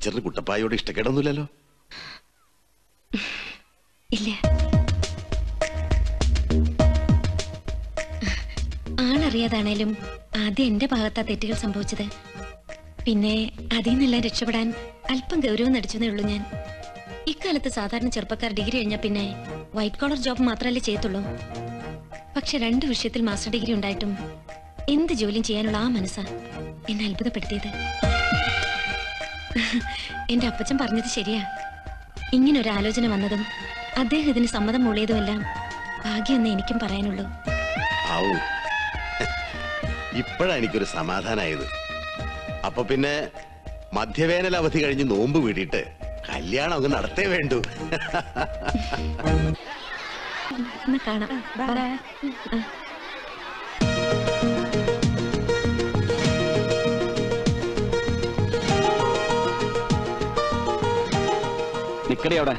ടീച്ചറിന് കുട്ടപ്പായോട് ഇഷ്ടക്കേടൊന്നുമില്ലല്ലോ ഇല്ല ആളറിയാതാണേലും ആദ്യം എന്റെ ഭാഗത്താ തെറ്റുകൾ സംഭവിച്ചത് പിന്നെ അതിൽ നിന്നെല്ലാം രക്ഷപ്പെടാൻ അല്പം ഗൗരവം നടിച്ചതേ ഉള്ളൂ ഞാൻ ഇക്കാലത്ത് സാധാരണ ചെറുപ്പക്കാർ ഡിഗ്രി കഴിഞ്ഞാൽ പിന്നെ വൈറ്റ് കോളർ ജോബ് മാത്രമല്ലേ ചെയ്യത്തുള്ളൂ പക്ഷെ രണ്ട് വിഷയത്തിൽ മാസ്റ്റർ ഡിഗ്രി ഉണ്ടായിട്ടും എന്ത് ജോലിയും ചെയ്യാനുള്ള ആ മനസ്സാ എന്നെ അത്ഭുതപ്പെടുത്തിയത് എന്റെ അപ്പച്ചൻ പറഞ്ഞത് ശരിയാ ഇങ്ങനൊരു ആലോചന വന്നതും അദ്ദേഹം ഇതിന് സമ്മതം മൂളിയതുമെല്ലാം ഭാഗ്യമെന്ന് എനിക്കും പറയാനുള്ളൂ ആവൂ ഇപ്പോഴാ എനിക്കൊരു സമാധാനായത് അപ്പൊ പിന്നെ മധ്യവേനൽ അവധി കഴിഞ്ഞ് നോമ്പ് വീടിയിട്ട് കല്യാണം അങ്ങ് നടത്തേ വേണ്ടു എന്നാ കാണാം ബൈ. ആ. നിക്കടി അവിടെ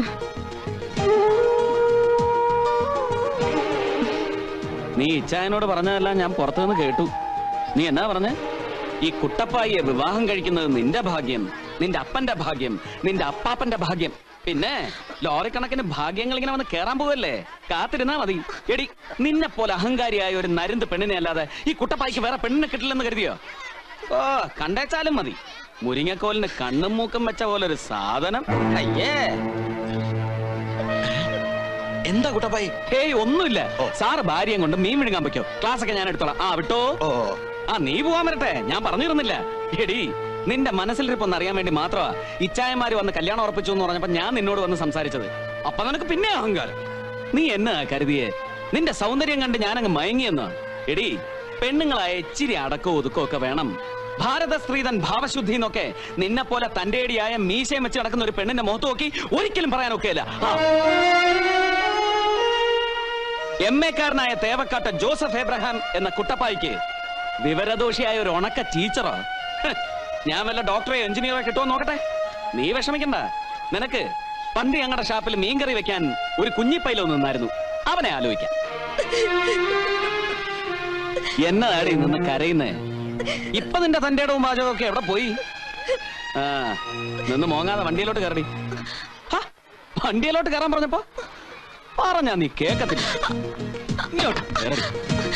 നീ ഇച്ചായനോട് പറഞ്ഞതെല്ലാം ഞാൻ പുറത്തുനിന്ന് കേട്ടു നീ എന്നാ പറഞ്ഞ ഈ കുട്ടപ്പായിയെ വിവാഹം കഴിക്കുന്നത് നിന്റെ ഭാഗ്യം നിന്റെ അപ്പന്റെ ഭാഗ്യം നിന്റെ അപ്പാപ്പന്റെ ഭാഗ്യം പിന്നെ ലോറിക്കണക്കിന് ഭാഗ്യങ്ങൾ ഇങ്ങനെ വന്ന് കേറാൻ പോവല്ലേ കാത്തിരുന്നാ മതി എടി നിന്നെ പോലെ അഹങ്കാരിയായ ഒരു നരുന്ത് പെണ്ണിനെ അല്ലാതെ ഈ കുട്ടപ്പായിക്ക് വേറെ പെണ്ണിനെ കിട്ടില്ലെന്ന് കരുതിയോ ഓ കണ്ടേച്ചാലും മതി മുരിങ്ങക്കോലിന് കണ്ണും മൂക്കും വെച്ച പോലെ ഒരു സാധനം അയ്യേ എന്താ കുട്ടപ്പായി ഹേയ് ഒന്നുമില്ല സാറ് ഭാര്യയും കൊണ്ട് മീൻ വിഴുങ്ങാൻ പറ്റോ ക്ലാസ് ഒക്കെ ഞാൻ എടുത്തോളാം ആ വിട്ടോ ഓ ആ നീ പോവാൻ വരട്ടെ ഞാൻ പറഞ്ഞിരുന്നില്ല എടി നിന്റെ മനസ്സിലിരിപ്പൊന്ന് അറിയാൻ വേണ്ടി മാത്രമാ ഇച്ചായമാര് വന്ന് കല്യാണം ഉറപ്പിച്ചു എന്ന് പറഞ്ഞപ്പോ ഞാൻ നിന്നോട് വന്ന് സംസാരിച്ചത് അപ്പൊ നിനക്ക് പിന്നെ അഹങ്കാരം നീ എന്നാ കരുതിയേ നിന്റെ സൗന്ദര്യം കണ്ട് ഞാനങ്ങ് മയങ്ങിയെന്ന് എടി പെണ്ണുങ്ങളായ ഇച്ചിരി അടക്കോ ഒതുക്കോ ഒക്കെ വേണം ഭാരത സ്ത്രീതൻ ഭാവശുദ്ധി എന്നൊക്കെ നിന്നെ പോലെ തന്റേടിയായ മീശയും വെച്ച് നടക്കുന്ന ഒരു പെണ്ണിന്റെ മുഖത്ത് നോക്കി ഒരിക്കലും പറയാൻ ഒക്കെയില്ല ആ എം എ കാരനായ തേവക്കാട്ട ജോസഫ് എബ്രഹാം എന്ന കുട്ടപ്പായിക്ക് വിവരദോഷിയായ ഒരു ഉണക്ക ടീച്ചറോ ഹ്, ഞാൻ വല്ല ഡോക്ടറെ എഞ്ചിനീയറെ കിട്ടുമോ നോക്കട്ടെ നീ വിഷമിക്കണ്ട നിനക്ക് പണ്ട് ഞങ്ങളുടെ ഷാപ്പിൽ മീൻകറി വെക്കാൻ ഒരു കുഞ്ഞിപ്പൈലോ നിന്നായിരുന്നു അവനെ ആലോചിക്കാം എന്നതാടി നിന്ന് കരയുന്നേ ഇപ്പൊ നിന്റെ തന്റെ ഇടവും പാചകമൊക്കെ എവിടെ പോയി ആ നിന്ന് മോങ്ങാതെ വണ്ടിയിലോട്ട് കയറടി ഹ, വണ്ടിയിലോട്ട് കയറാൻ പറഞ്ഞപ്പോ പറഞ്ഞാ നീ കേക്കത്തില്ല ഇങ്ങോട്ട് കേറടി.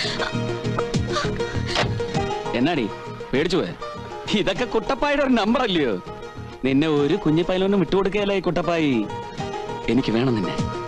എന്നാടി പേടിച്ചു പോയെ ഇതൊക്കെ കുട്ടപ്പായുടെ ഒരു നമ്പർ അല്ലയോ നിന്നെ ഒരു കുഞ്ഞിപ്പൈലോനും വിട്ടുകൊടുക്കുകയല്ലേ ഈ കുട്ടപ്പായി എനിക്ക് വേണം നിന്നെ